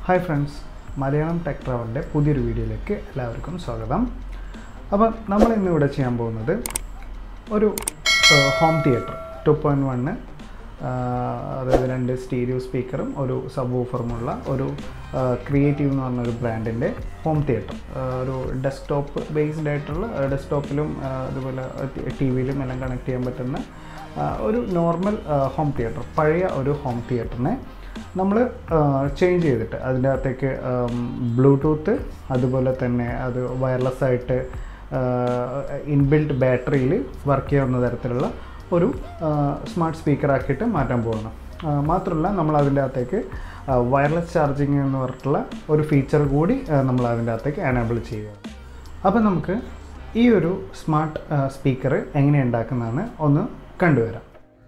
hi friends Malayalam tech ട്രാവലിൻ്റെ പുതിയൊരു വീഡിയോയിലേക്ക് എല്ലാവർക്കും സ്വാഗതം അപ്പം നമ്മൾ ഇന്ന് ഇവിടെ ചെയ്യാൻ പോകുന്നത് ഒരു home theatre two point one അതായത് രണ്ട് സ്റ്റീരിയോ സ്പീക്കറും ഒരു സബ് വൂഫറുമുള്ള ഒരു ക്രിയേറ്റീവ് എന്ന് പറഞ്ഞൊരു ബ്രാൻഡിൻ്റെ ഹോം തിയേറ്റർ ഒരു ഡെസ്ക്ടോപ്പ് ബേസ്ഡ് ആയിട്ടുള്ള ഡെസ്ക്ടോപ്പിലും അതുപോലെ ടി വിയിലും എല്ലാം കണക്ട് ചെയ്യാൻ പറ്റുന്ന ആ, ഒരു നോർമൽ ഹോം തിയേറ്റർ പഴയ ഒരു ഹോം തിയേറ്ററിനെ നമ്മൾ ചേഞ്ച് ചെയ്തിട്ട് അതിൻ്റെ അകത്തേക്ക് ബ്ലൂടൂത്ത് അതുപോലെ തന്നെ അത് വയർലെസ് ആയിട്ട് ഇൻബിൽറ്റ് ബാറ്ററിയിൽ വർക്ക് ചെയ്യാവുന്ന തരത്തിലുള്ള ഒരു സ്മാർട്ട് സ്പീക്കർ ആക്കിയിട്ട് മാറ്റാൻ പോകണം മാത്രമല്ല നമ്മൾ അതിൻ്റെ അകത്തേക്ക് വയർലെസ് ചാർജിങ് എന്ന് പറഞ്ഞിട്ടുള്ള ഒരു ഫീച്ചർ കൂടി നമ്മൾ അതിൻ്റെ അകത്തേക്ക് എനേബിൾ ചെയ്യുക അപ്പോൾ നമുക്ക് ഈ ഒരു സ്മാർട്ട് സ്പീക്കർ എങ്ങനെ ഉണ്ടാക്കുന്നതെന്ന് ഒന്ന് കണ്ടുവരാം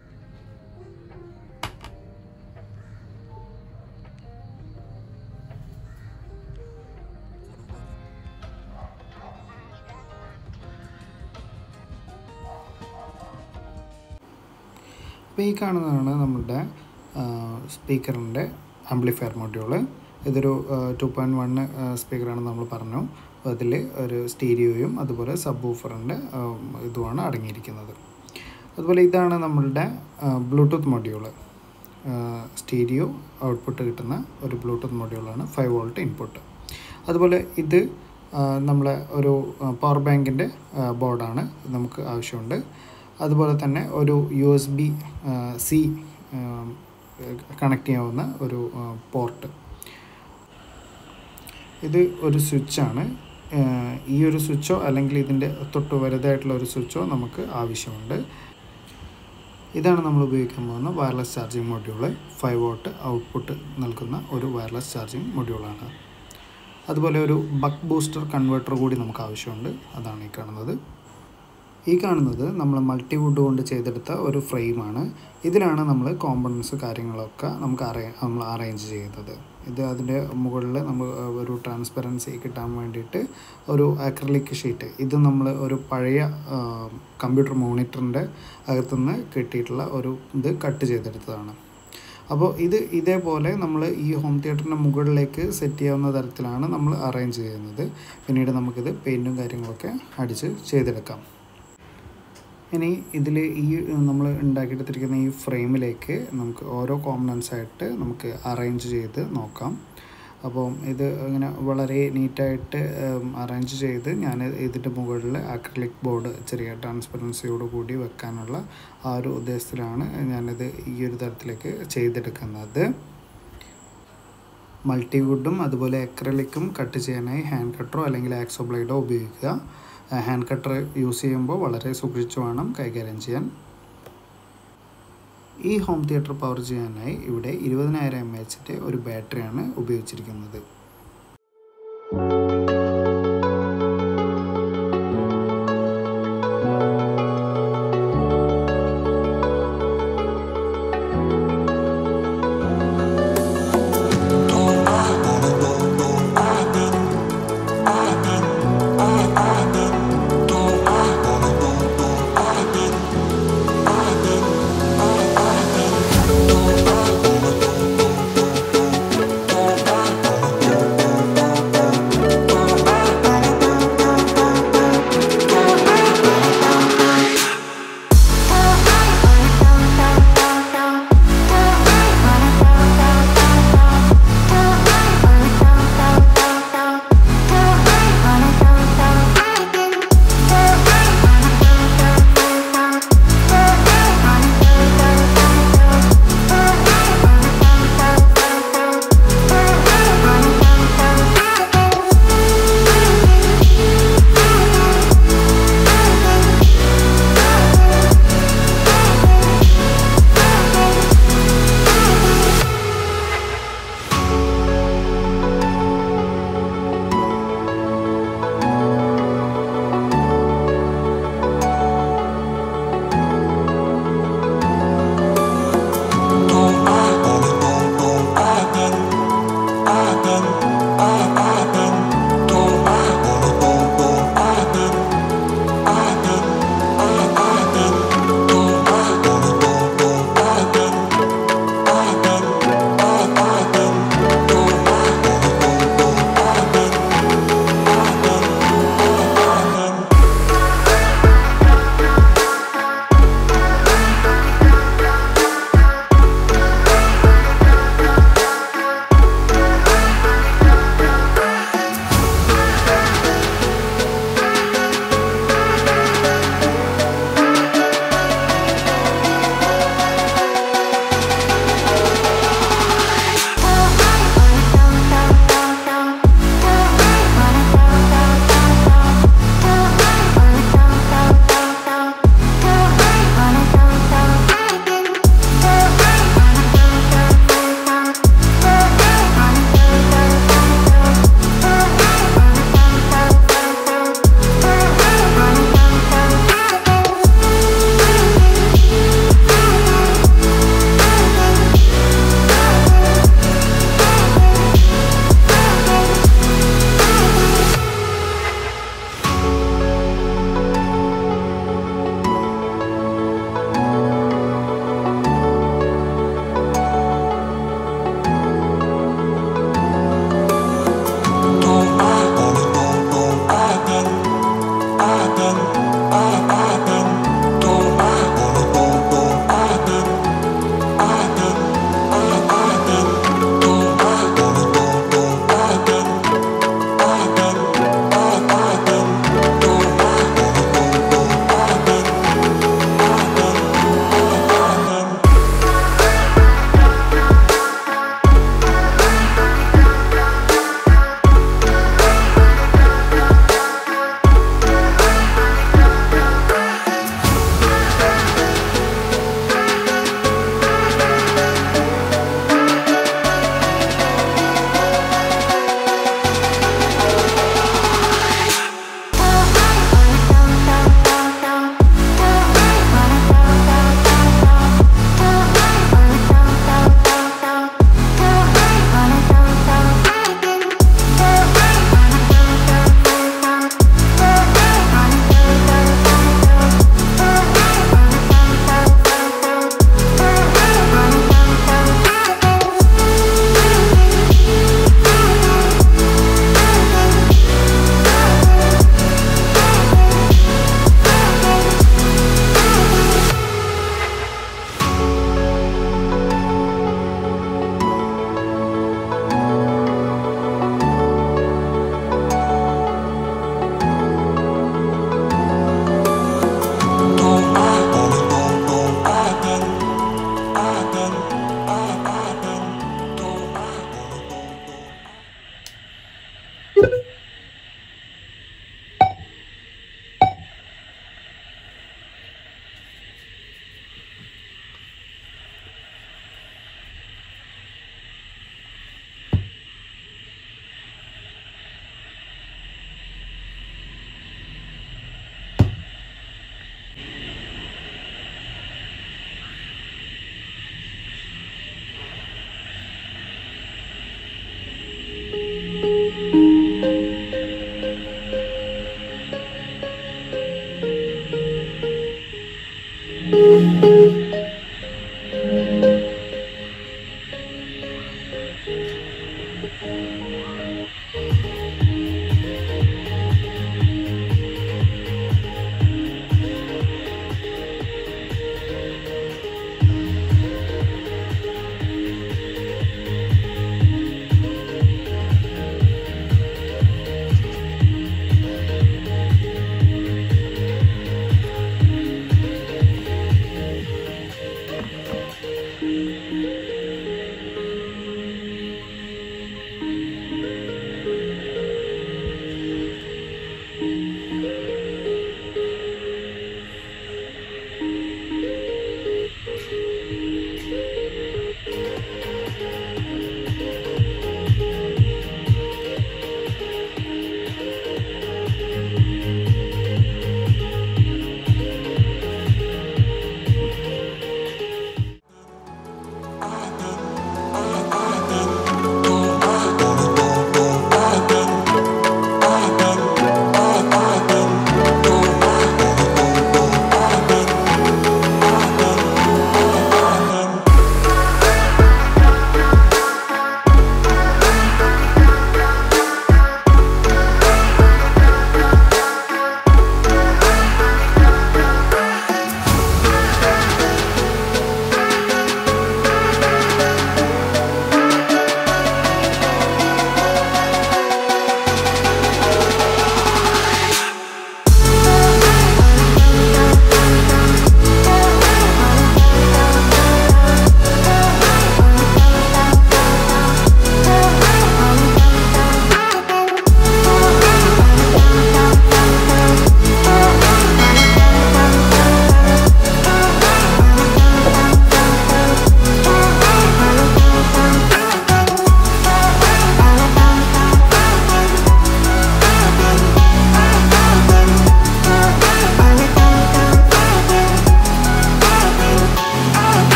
അപ്പോൾ ഈ കാണുന്നതാണ് നമ്മളുടെ സ്പീക്കറിൻ്റെ ആംപ്ലിഫയർ മൊഡ്യൂള് ഇതൊരു ടു പോയിൻറ്റ് വൺ സ്പീക്കറാണെന്ന് നമ്മൾ പറഞ്ഞു അതിൽ ഒരു സ്റ്റീരിയോയും അതുപോലെ സബ് വൂഫറിൻ്റെ ഇതുമാണ് അടങ്ങിയിരിക്കുന്നത് അതുപോലെ ഇതാണ് നമ്മളുടെ ബ്ലൂടൂത്ത് മൊഡ്യൂള് സ്റ്റീരിയോ ഔട്ട്പുട്ട് കിട്ടുന്ന ഒരു ബ്ലൂടൂത്ത് മൊഡ്യൂളാണ് ഫൈവ് വോൾട്ട് ഇൻപുട്ട് അതുപോലെ ഇത് നമ്മളെ ഒരു പവർ ബാങ്കിൻ്റെ ബോർഡാണ് നമുക്ക് ആവശ്യമുണ്ട് അതുപോലെ തന്നെ ഒരു U S B C connect ചെയ്യാവുന്ന ഒരു പോർട്ട് ഇത് ഒരു സ്വിച്ചാണ് ഈ ഒരു സ്വിച്ചോ അല്ലെങ്കിൽ ഇതിൻ്റെ തൊട്ട് വലുതായിട്ടുള്ള ഒരു സ്വിച്ചോ നമുക്ക് ആവശ്യമുണ്ട് ഇതാണ് നമ്മൾ ഉപയോഗിക്കാൻ പോകുന്ന wireless charging module five volt output നൽകുന്ന ഒരു വയർലെസ് ചാർജിങ് മൊഡ്യൂളാണ് അതുപോലെ ഒരു ബക്ക് ബൂസ്റ്റർ കൺവേർട്ടർ കൂടി നമുക്ക് ആവശ്യമുണ്ട് അതാണ് ഈ കാണുന്നത് ഈ കാണുന്നത് നമ്മൾ മൾട്ടിവുഡ് കൊണ്ട് ചെയ്തെടുത്ത ഒരു ഫ്രെയിമാണ് ഇതിലാണ് നമ്മൾ കോമ്പണൻസ് കാര്യങ്ങളൊക്കെ നമുക്ക് അറേ നമ്മൾ അറേഞ്ച് ചെയ്യുന്നത് ഇത് അതിൻ്റെ മുകളിൽ നമ്മൾ ഒരു ട്രാൻസ്പെറൻസി കിട്ടാൻ വേണ്ടിയിട്ട് ഒരു അക്രലിക് ഷീറ്റ് ഇത് നമ്മൾ ഒരു പഴയ കമ്പ്യൂട്ടർ മോണിറ്ററിൻ്റെ അകത്തുനിന്ന് കിട്ടിയിട്ടുള്ള ഒരു ഇത് കട്ട് ചെയ്തെടുത്തതാണ് അപ്പോൾ ഇത് ഇതേപോലെ നമ്മൾ ഈ ഹോം തിയേറ്ററിൻ്റെ മുകളിലേക്ക് സെറ്റ് ചെയ്യാവുന്ന തരത്തിലാണ് നമ്മൾ അറേഞ്ച് ചെയ്യുന്നത് പിന്നീട് നമുക്കിത് പെയിൻറ്റും കാര്യങ്ങളൊക്കെ അടിച്ച് ചെയ്തെടുക്കാം ഇനി ഇതിൽ ഈ നമ്മൾ ഉണ്ടാക്കിയെടുത്തിരിക്കുന്ന ഈ ഫ്രെയിമിലേക്ക് നമുക്ക് ഓരോ കോമ്പണൻസ് ആയിട്ട് നമുക്ക് അറേഞ്ച് ചെയ്ത് നോക്കാം അപ്പോൾ ഇത് ഇങ്ങനെ വളരെ നീറ്റായിട്ട് അറേഞ്ച് ചെയ്ത് ഞാൻ ഇതിൻ്റെ മുകളിൽ അക്രലിക് ബോർഡ് ചെറിയ ട്രാൻസ്പെറൻസിയോട് കൂടി വെക്കാനുള്ള ആ ഒരു ഉദ്ദേശത്തിലാണ് ഞാനിത് ഈ ഒരു തരത്തിലേക്ക് ചെയ്തെടുക്കുന്നത് മൾട്ടിവുഡും അതുപോലെ അക്രലിക്കും കട്ട് ചെയ്യാനായി ഹാൻഡ് കട്ടറോ അല്ലെങ്കിൽ ആക്സോ ബ്ലേഡോ ഉപയോഗിക്കുക ഹാൻഡ് കട്ടർ യൂസ് ചെയ്യുമ്പോൾ വളരെ സൂക്ഷിച്ചു വേണം കൈകാര്യം ചെയ്യാൻ ഈ ഹോം തിയേറ്റർ പവർ ചെയ്യാനായി ഇവിടെ ഇരുപതിനായിരം എം എച്ചിൻ്റെ ഒരു ബാറ്ററിയാണ് ഉപയോഗിച്ചിരിക്കുന്നത്